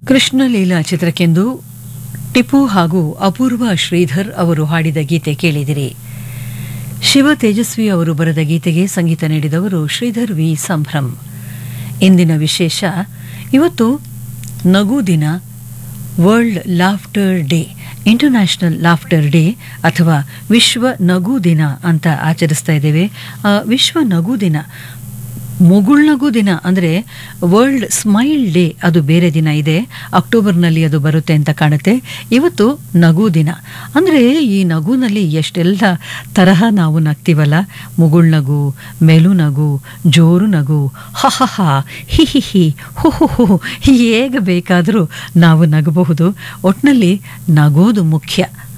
ಕೃಷ್ಣಲೀಲಾ ಚಿತ್ರಕ್ಕೆಂದು ಟಿಪ್ಪು ಹಾಗೂ ಅಪೂರ್ವ ಶ್ರೀಧರ್ ಅವರು ಹಾಡಿದ ಗೀತೆ ಕೇಳಿದಿರಿ ಶಿವ ತೇಜಸ್ವಿ ಅವರು ಬರೆದ ಗೀತೆಗೆ ಸಂಗೀತ ನೀಡಿದವರು ಶ್ರೀಧರ್ ವಿ ಸಂಭ್ರಮ್ ಇಂದಿನ ವಿಶೇಷ ಇವತ್ತು ನಗು ದಿನ world laughter day international laughter day ಅಥವಾ ವಿಶ್ವ ನಗು ದಿನ ಅಂತ ಆಚರಿಸ್ತಾ ಇದ್ದೇವೆ ಆ, ವಿಶ್ವ ನಗು ದಿನ ಮುಗುಳ್ನಗು ದಿನ ಅಂದರೆ ವರ್ಲ್ಡ್ ಸ್ಮೈಲ್ ಡೇ ಅದು ಬೇರೆ ದಿನ ಇದೆ ಅಕ್ಟೋಬರ್ನಲ್ಲಿ ಅದು ಬರುತ್ತೆ ಅಂತ ಕಾಣುತ್ತೆ ಇವತ್ತು ನಗು ದಿನ ಅಂದರೆ ಈ ನಗುನಲ್ಲಿ ಎಷ್ಟೆಲ್ಲ ತರಹ ನಾವು ನಗ್ತೀವಲ್ಲ ಮುಗುಳ್ನಗು ಮೆಲು ನಗು ಜೋರು ನಗು ಹ ಹ ಹ ಹಿ ಹಿ ಹಿ ಹು ಹು ಹು ಹೇಗೆ ಬೇಕಾದರೂ ನಾವು ನಗಬಹುದು ಒಟ್ಟಿನಲ್ಲಿ ನಗೋದು ಮುಖ್ಯ